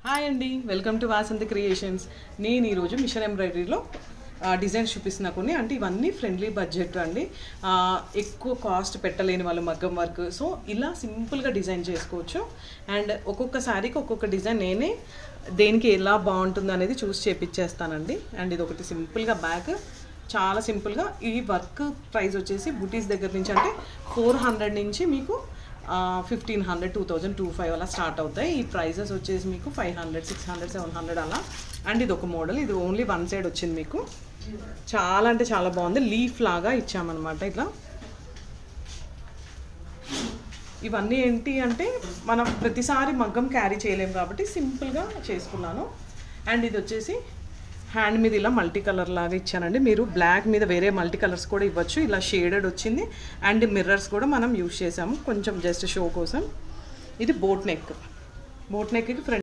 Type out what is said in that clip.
hi అండి welcome to Vasanthi creations నేను ఈరోజు మిషన్ ఎంబ్రాయిడరీలో డిజైన్స్ చూపిస్తున్నా కొన్ని అంటే ఇవన్నీ ఫ్రెండ్లీ బడ్జెట్ అండి ఆ, ఎక్కువ కాస్ట్ పెట్టలేని వాళ్ళు మగ్గం వర్క్ సో ఇలా సింపుల్గా డిజైన్ చేసుకోవచ్చు అండ్ ఒక్కొక్క శారీకి ఒక్కొక్క డిజైన్ నేనే దేనికి ఎలా బాగుంటుంది అనేది చూసి చేపించేస్తానండి అండ్ ఇది ఒకటి సింపుల్గా బ్యాగ్ చాలా సింపుల్గా ఈ వర్క్ ప్రైస్ వచ్చేసి బుటీస్ దగ్గర నుంచి అంటే ఫోర్ హండ్రెడ్ నుంచి మీకు fifteen hundred two thousand two five అలా స్టార్ట్ అవుతాయి ఈ ప్రైజెస్ వచ్చేసి మీకు five hundred six hundred seven hundred అలా అండ్ ఇది ఒక మోడల్ ఇది ఓన్లీ వన్ సైడ్ వచ్చింది మీకు చాలా అంటే చాలా బాగుంది లీఫ్ లాగా ఇచ్చామన్నమాట ఇట్లా ఇవన్నీ ఏంటి అంటే మనం ప్రతిసారి మగ్గం క్యారీ చేయలేము కాబట్టి సింపుల్గా చేసుకున్నాను అండ్ ఇది వచ్చేసి హ్యాండ్ మీద ఇలా మల్టీ కలర్ లాగా ఇచ్చానండి మీరు బ్లాక్ మీద వేరే మల్టీ కలర్స్ కూడా ఇవ్వచ్చు ఇలా షేడెడ్ వచ్చింది అండ్ మిర్రర్స్ కూడా మనం యూస్ చేసాము కొంచెం జస్ట్ షో కోసం ఇది బోట్ నెక్ బోట్ నెక్కి ఫ్రంట్